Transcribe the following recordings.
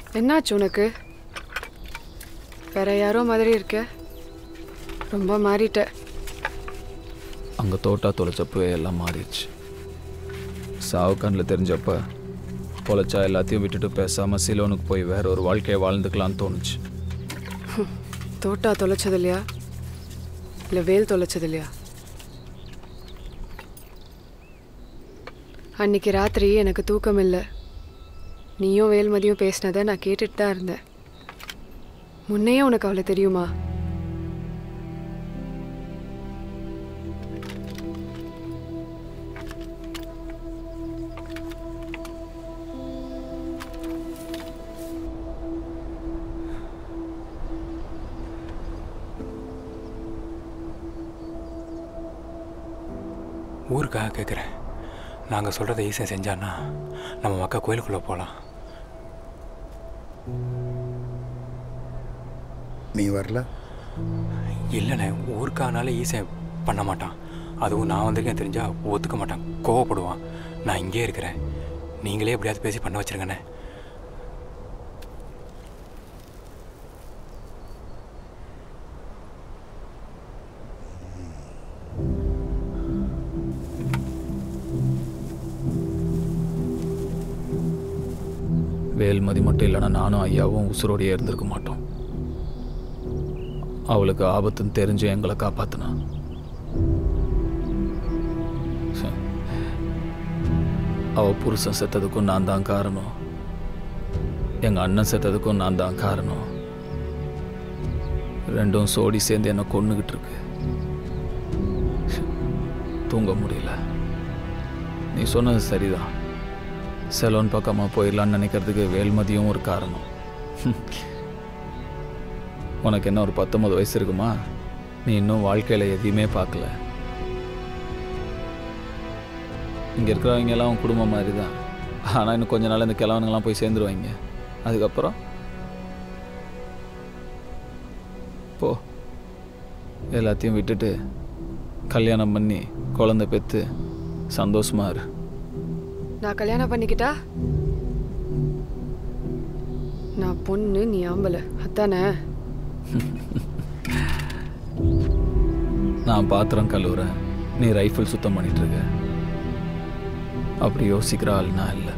என்னாச்சு உனக்கு வேற யாரோ மாதிரி இருக்க ரொம்ப மாறிட்ட அங்கே தோட்டா தொலைச்சப்பவே எல்லாம் மாறிடுச்சு சாவு கண்ணில் தெரிஞ்சப்ப பொழைச்சா எல்லாத்தையும் விட்டுட்டு பேசாமல் சிலோனுக்கு போய் வேற ஒரு வாழ்க்கையை வாழ்ந்துக்கலாம்னு தோணுச்சு தோட்டா தொலைச்சது இல்லையா இல்லை வேல் தொலைச்சது இல்லையா அன்னைக்கு ராத்திரி எனக்கு தூக்கம் இல்லை நீயும் வேல்மதியும் பேசினதை நான் கேட்டுட்டு தான் இருந்தேன் முன்னையே உனக்கு அவளை தெரியுமா ஊருக்காக கேட்குறேன் நாங்கள் சொல்கிறத ஈஸியாக செஞ்சான்னா நம்ம மக்கள் கோயிலுக்குள்ளே போகலாம் நீ வரல இல்லைண்ணே ஊருக்கானாலே ஈஸியாக பண்ண மாட்டான் அதுவும் நான் வந்திருக்கேன் தெரிஞ்சா ஒத்துக்க மாட்டான் கோவப்படுவான் நான் இங்கே இருக்கிறேன் நீங்களே எப்படியாவது பேசி பண்ண வச்சிருங்கண்ணே வேல்மதி மட்டும் இல்லைன்னா நானும் ஐயாவும் உசுரோடையே இருந்திருக்க மாட்டோம் அவளுக்கு ஆபத்துன்னு தெரிஞ்சு எங்களை காப்பாத்தினா ச- அவ புருஷன் செத்ததுக்கும் நான் தான் காரணம் எங்க அண்ணன் செத்ததுக்கும் நான் தான் காரணம் ரெண்டும் சோடி சேர்ந்து என்னை கொன்னுகிட்டு இருக்கு தூங்க முடியல நீ சொன்னது சரிதான் செலோன் பக்கமாக போயிடலான்னு நினைக்கிறதுக்கு வேல்மதியும் ஒரு காரணம் உனக்கு என்ன ஒரு பத்தொன்பது வயசு இருக்குமா நீ இன்னும் வாழ்க்கையில் எதையுமே பார்க்கல இங்கே இருக்கிறவங்க எல்லாம் உன் குடும்பம் மாதிரி தான் ஆனால் இன்னும் கொஞ்ச நாள் இந்த கிழவனுங்கெல்லாம் போய் சேர்ந்துருவாங்க அதுக்கப்புறம் போ எல்லாத்தையும் விட்டுட்டு கல்யாணம் பண்ணி குழந்தை பெற்று சந்தோஷமா இரு நான் கல்யாணம் பண்ணிக்கிட்டா நான் பொண்ணு நீ ஆம்பளை அதானே நான் பாத்திரம் கழுவுறேன் நீ ரைஃபிள் சுத்தம் பண்ணிட்டு இருக்க அப்படி யோசிக்கிற ஆள் நான் இல்லை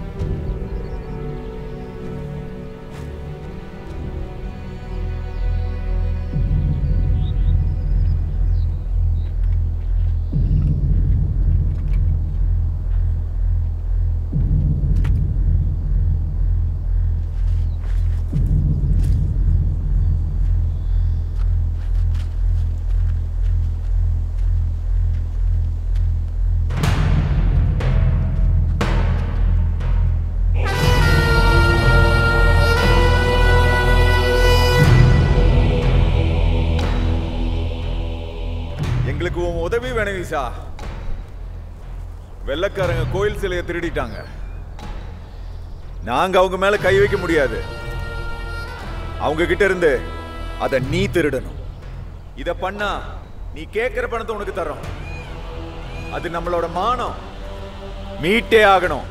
எங்களுக்கு உன் உதவி வேணும் விசா வெள்ளக்காரங்க கோயில் சிலையை திருடிட்டாங்க நாங்க அவங்க மேல கை வைக்க முடியாது அவங்க கிட்ட இருந்து அதை நீ திருடணும் இத பண்ணா நீ கேட்கிற பணத்தை உனக்கு தரோம் அது நம்மளோட மானம் மீட்டே ஆகணும்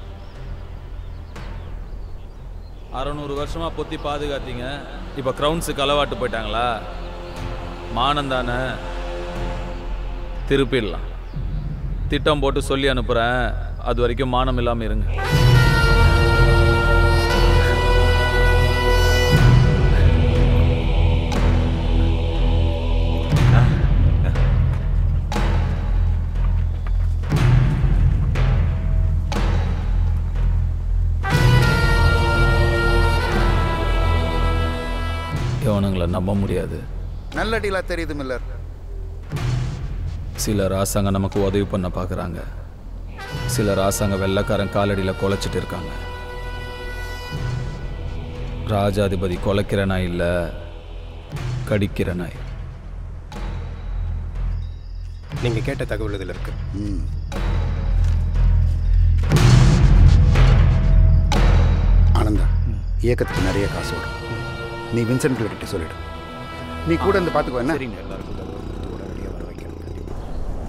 அறநூறு வருஷமா பொத்தி பாதுகாத்தீங்க இப்போ க்ரௌன்ஸு களவாட்டு போயிட்டாங்களா மானம் தானே திருப்பிடலாம் திட்டம் போட்டு சொல்லி அனுப்புகிறேன் அது வரைக்கும் மானம் இல்லாமல் இருங்க இவனுங்களை நம்ப முடியாது நல்ல டீலா தெரியுது மில்லர் சில ராசாங்க நமக்கு உதவி பண்ண பார்க்குறாங்க சில ராசாங்க வெள்ளைக்காரன் காலடியில் குலைச்சிட்டு இருக்காங்க ராஜாதிபதி குலைக்கிற நாய் இல்லை கடிக்கிற நாய் நீங்க கேட்ட தகவல் இதில் இருக்கு ம் ஆனந்தா இயக்கத்துக்கு நிறைய காசு வரும் நீ வின்சென்ட் கிட்ட சொல்லிடு நீ கூட இருந்து பார்த்துக்கோ என்ன சரிங்க எல்லாருக்கும் தகவல் கொடுத்து உடனடியாக வர வைக்கணும் கண்டிப்பா.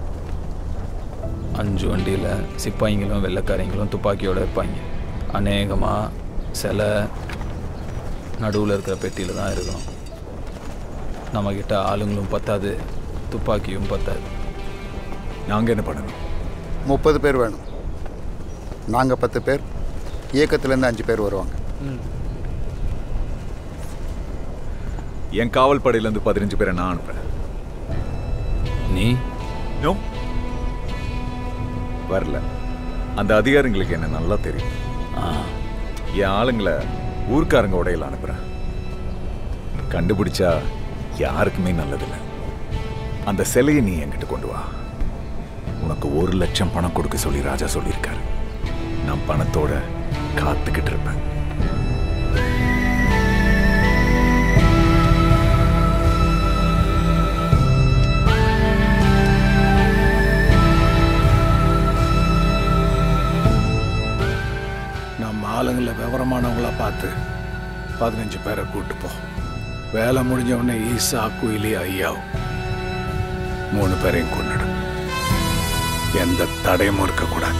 அஞ்சு வண்டியில் சிப்பாய்ங்களும் வெள்ளைக்காரங்களும் துப்பாக்கியோட இருப்பாங்க அநேகமாக சில நடுவில் இருக்கிற பெட்டியில் தான் இருக்கணும் நம்மக்கிட்ட ஆளுங்களும் பத்தாது துப்பாக்கியும் பத்தாது நாங்கள் என்ன பண்ணணும் முப்பது பேர் வேணும் நாங்கள் பத்து பேர் இயக்கத்துலேருந்து அஞ்சு பேர் வருவாங்க என் காவல் படையிலேருந்து பதினஞ்சு பேரை நான் அனுப்புறேன் நீ நோ வரல அந்த அதிகாரிங்களுக்கு என்ன நல்லா தெரியும் ஆ என் ஆளுங்களை ஊர்க்காரங்க உடையில அனுப்புறேன் கண்டுபிடிச்சா யாருக்குமே நல்லதில்லை அந்த சிலையை நீ என்கிட்ட கொண்டு வா உனக்கு ஒரு லட்சம் பணம் கொடுக்க சொல்லி ராஜா சொல்லியிருக்காரு நான் பணத்தோட காத்துக்கிட்டு இருப்பேன் நம்ம ஆளுங்களை விவரமானவங்கள பார்த்து பதினஞ்சு பேரை கூட்டு போ வேலை முடிஞ்ச உடனே ஈசா குயிலி ஐயாவும் மூணு பேரையும் கொண்டுடு எந்த தடையும் இருக்கக்கூடாது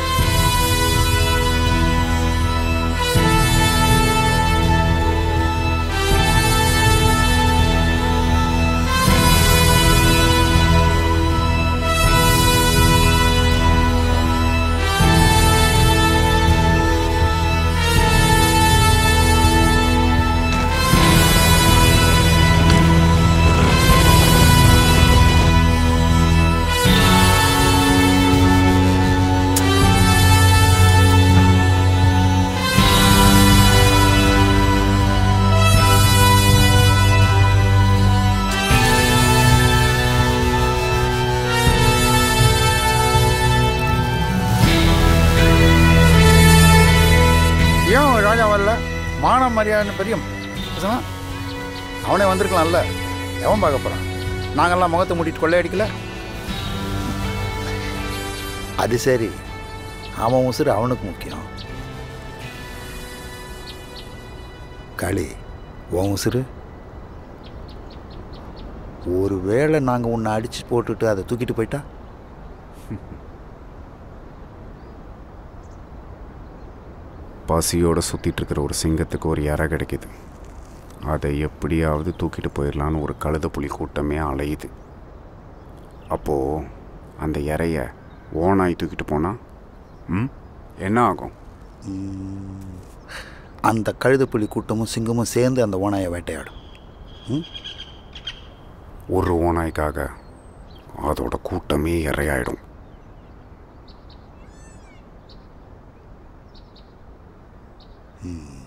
ஏன் அவன் ராஜா வரல மானம் மரியாதை பெரியம் பேசாம அவனே வந்திருக்கலாம்ல எவன் பார்க்க போகிறான் நாங்கெல்லாம் முகத்தை மூடிட்டு கொள்ளையடிக்கல அது சரி அவன் உசுறு அவனுக்கு முக்கியம் களி உன் உசுறு ஒருவேளை நாங்கள் உன்னை அடித்து போட்டுட்டு அதை தூக்கிட்டு போயிட்டா பசியோடு சுற்றிட்டு இருக்கிற ஒரு சிங்கத்துக்கு ஒரு இறை கிடைக்குது அதை எப்படியாவது தூக்கிட்டு போயிடலான்னு ஒரு கழுத புலி கூட்டமே அலையுது அப்போது அந்த இறைய ஓனாய் தூக்கிட்டு போனால் ம் என்ன ஆகும் அந்த கழுதைப்புலி கூட்டமும் சிங்கமும் சேர்ந்து அந்த ஓனாயை வேட்டையாடும் ஒரு ஓனாய்க்காக அதோட கூட்டமே இறையாயிடும் ம்